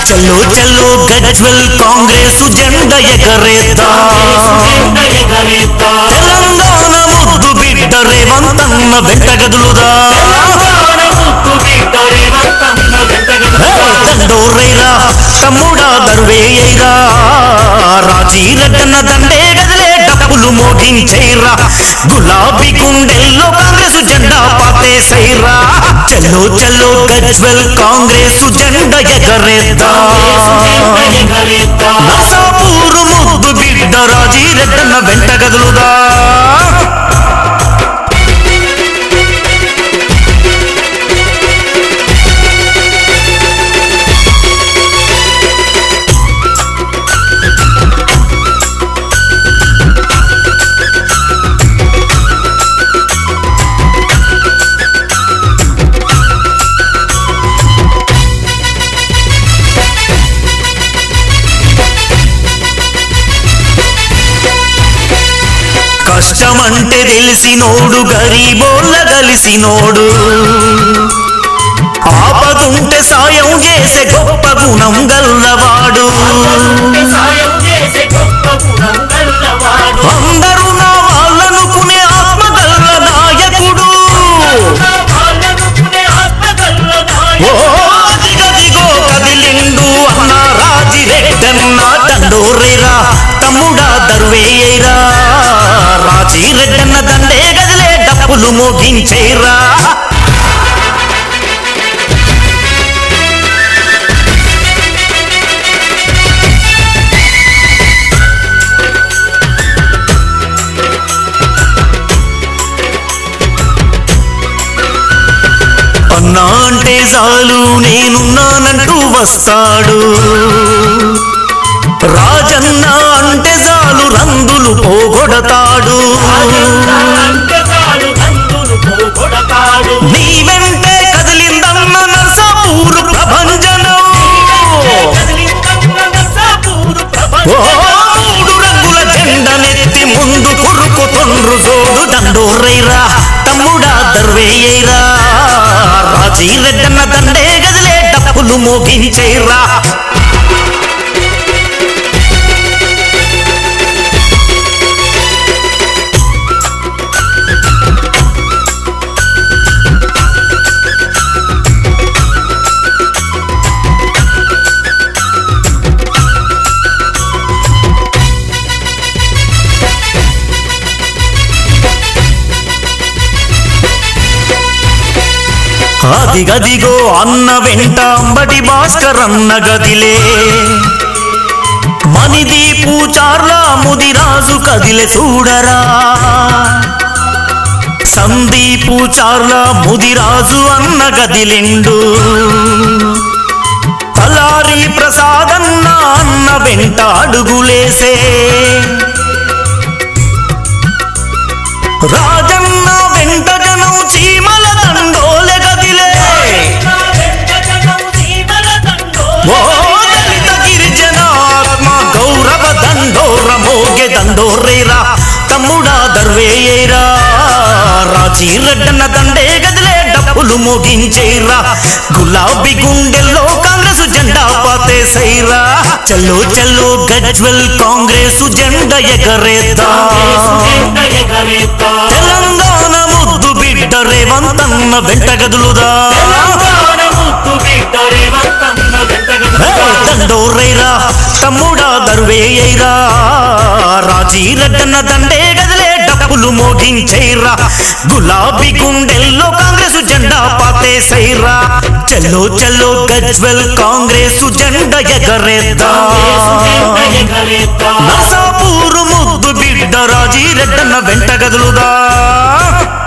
చల్లో చల్లో గజ్వెల్ కాంగ్రెస్ జెండ ఎగరేద్దా తెలంగాణ ముద్దు బిడ్డ రేవంతన్న వెంట గదులుదా దండోరైరా తమ్ముడా దర్వేయైరా రాజీరెడ్డన్న దండే గదిలే డప్పులు మోగించైరా గులాబీ గుండెల్లో కాంగ్రెస్ జెండా పాతేసైరా చల్లో చల్లో గజ్వెల్ కాంగ్రెస్ జెండ ఎగరేద్దా నరసాపూరు ముద్దు బిడ్డ రాజీరెడ్డన్న వెంట గదులుదా కష్టమంటే తెలిసినోడు గరీబోళ్ళ కలిసినోడు ఆపదుంటే సాయం చేసే గొప్ప గుణం గల్లవాడు అందరూ నా వాళ్ళనుకునే ఆత్మ గల్ల నాయకుడు ఓ దిగదిగో కదిలిండు అన్న రాజిరెడ్డన్న దండోరేరా తమ్ముడా దర్వేయరా రాజిరెడ్డన్న దండే గదిలే డప్పులు మోగించేరా అన్నా అంటే చాలు నేనున్నానంటూ వస్తాడు రాజన్న అంటే చాలు రందులు పోగొడతాడు నీ వెంటే కదిలిందన్న నరసాపూరు ప్రభంజనం ఓ మూడు రంగుల జెండనెత్తి ముందు కురుకుతుండ్రు జోడు దండోరైరా తమ్ముడా దర్వేయరా రాజీరెడ్డన్న దండే గదిలే డప్పులు మోగించేరా అదిగదిగో అన్న వెంట అంబటి భాస్కర్ అన్న గదిలే మనిది పూచార్ల ముదిరాజు కదిలే చూడరా సందీపు చార్ల ముదిరాజు అన్న గదిలిండు తలారి ప్రసాదన్న అన్న వెంట అడుగులేసే రాజన్న వెంట జనం చీమల దండోలె గదిలే ఓ దళిత గిరిజన ఆత్మ గౌరవ దండోర మోగే దండోరేరా తమ్ముడా దర్వేయేరా రాజీరెడ్డన్న దండే గదిలే డప్పులు మోగించేరా గులాబీ గుండెల్లో కాంగ్రెస్ జెండా పాతేసైరా చల్లో చల్లో గజ్వెల్ కాంగ్రెస్ జెండా ఎగరేద్దా తెలంగాణ ముద్దు బిడ్డ రేవంతన్న వెంట గదులుదా దండోరైరా తమ్ముడా దర్వేయరా రాజీరెడ్డన్న దండే గదిలే డప్పులు మోగించేరా గులాబీ గుండెల్లో కాంగ్రెస్ జెండా పాతేసైరా చల్లో చల్లో గజ్వెల్ కాంగ్రెస్ జెండా ఎగరేద్దా నరసాపూరు ముద్దు బిడ్డ రాజీరెడ్డన్న వెంట గదులుదా